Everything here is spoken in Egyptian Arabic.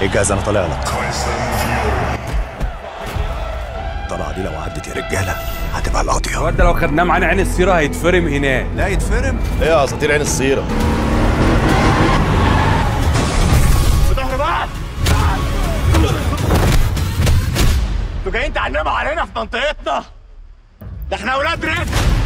اجهز انا طالع لك الطلعه دي لو عدت يا رجاله هتبقى القاضيه الواد ده لو خدناه معانا عين السيره هيتفرم هناك لا يتفرم ايه يا اساطير عين السيره في ظهر بعض انتوا جايين تعلموا علينا في منطقتنا ده احنا اولاد رزق